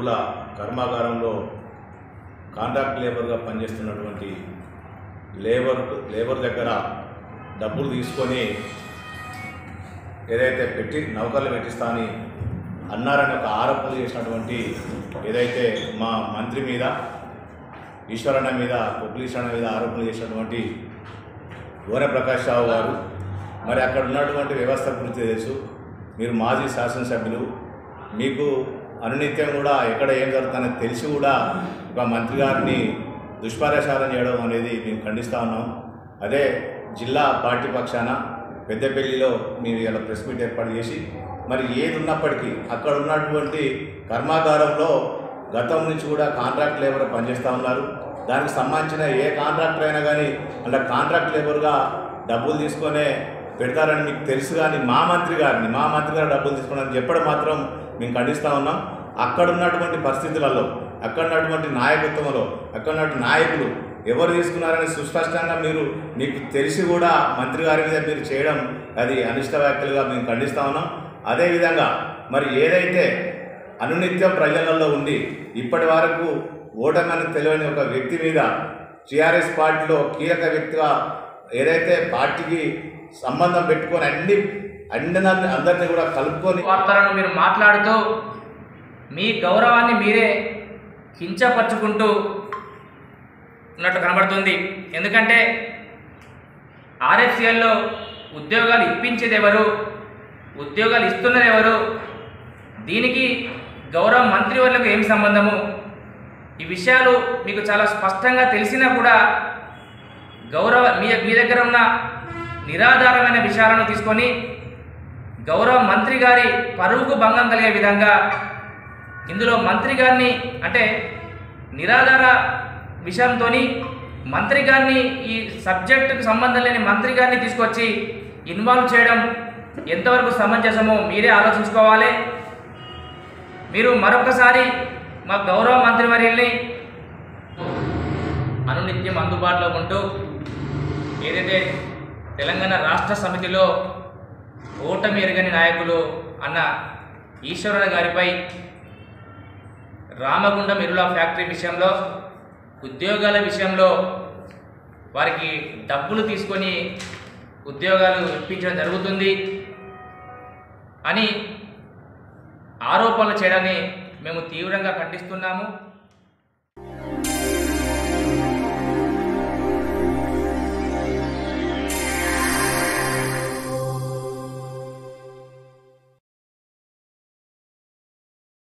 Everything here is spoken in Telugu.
కోట్ల కర్మాగారంలో కాంట్రాక్ట్ లేబర్గా పనిచేస్తున్నటువంటి లేబర్ లేబర్ దగ్గర డబ్బులు తీసుకొని ఏదైతే పెట్టి నౌకర్లు పెట్టిస్తా అని అన్నారని ఒక ఆరోపణలు చేసినటువంటి ఏదైతే మా మంత్రి మీద ఈశ్వరన్న మీద కొప్పులీశ్వరన్న మీద ఆరోపణలు చేసినటువంటి గోనె ప్రకాష్ రావు గారు మరి అక్కడ ఉన్నటువంటి వ్యవస్థ గురించి తెలుసు మీరు మాజీ శాసనసభ్యులు మీకు అనునిత్యం కూడా ఎక్కడ ఏం జరుగుతుందని తెలిసి కూడా ఒక మంత్రి గారిని దుష్ప్రచారం చేయడం అనేది మేము ఖండిస్తూ ఉన్నాం అదే జిల్లా పార్టీ పక్షాన పెద్దపల్లిలో మీరు ఇలా ప్రెస్ మీట్ ఏర్పాటు చేసి మరి ఏది ఉన్నప్పటికీ అక్కడ ఉన్నటువంటి కర్మాగారంలో గతం నుంచి కూడా కాంట్రాక్ట్ లేబర్ పనిచేస్తూ ఉన్నారు దానికి సంబంధించిన ఏ కాంట్రాక్టర్ అయినా కానీ అలా కాంట్రాక్ట్ లేబర్గా డబ్బులు తీసుకొనే పెడతారని మీకు తెలుసు కానీ మా మంత్రి గారిని మా మంత్రి గారు డబ్బులు తీసుకున్నారని చెప్పడం మాత్రం మేము ఖండిస్తూ ఉన్నాం అక్కడ ఉన్నటువంటి పరిస్థితులలో అక్కడ ఉన్నటువంటి నాయకత్వంలో అక్కడ ఉన్నటువంటి నాయకులు ఎవరు తీసుకున్నారని సుస్పష్టంగా మీరు మీకు తెలిసి కూడా మంత్రి గారి మీద మీరు చేయడం అది అనిష్ట వ్యాఖ్యలుగా మేము ఖండిస్తా ఉన్నాం అదేవిధంగా మరి ఏదైతే అనునిత్యం ప్రజలలో ఉండి ఇప్పటి వరకు ఓటమని తెలియని ఒక వ్యక్తి మీద టీఆర్ఎస్ పార్టీలో కీలక వ్యక్తిగా ఏదైతే పార్టీకి సంబంధం పెట్టుకొని అన్ని అన్ని అందరినీ కూడా కలుపుకొని వార్తలను మీరు మాట్లాడుతూ మీ గౌరవాన్ని మీరే కించపరుచుకుంటూ ఉన్నట్లు కనబడుతుంది ఎందుకంటే ఆర్ఎఫ్సిఎల్లో ఉద్యోగాలు ఇప్పించేది ఎవరు ఉద్యోగాలు ఇస్తున్నది ఎవరు దీనికి గౌరవ మంత్రివర్లకు ఏం సంబంధము ఈ విషయాలు మీకు చాలా స్పష్టంగా తెలిసినా కూడా గౌరవ మీ మీ దగ్గర ఉన్న నిరాధారమైన విషయాలను తీసుకొని గౌరవ మంత్రి గారి పరువుకు భంగం కలిగే విధంగా ఇందులో మంత్రి గారిని అంటే నిరాధార విషయంతో మంత్రి గారిని ఈ సబ్జెక్టుకు సంబంధం లేని మంత్రి గారిని తీసుకొచ్చి ఇన్వాల్వ్ చేయడం ఎంతవరకు సమంజసమో మీరే ఆలోచించుకోవాలి మీరు మరొకసారి మా గౌరవ మంత్రివర్యుల్ని అనునిత్యం అందుబాటులో ఉంటూ ఏదైతే తెలంగాణ రాష్ట్ర సమితిలో ఓటమి ఎరగని నాయకులు అన్న ఈశ్వరణ గారిపై రామగుండం ఇరుల ఫ్యాక్టరీ విషయంలో ఉద్యోగాల విషయంలో వారికి డబ్బులు తీసుకొని ఉద్యోగాలు ఇప్పించడం జరుగుతుంది అని ఆరోపణలు చేయడాన్ని మేము తీవ్రంగా ఖండిస్తున్నాము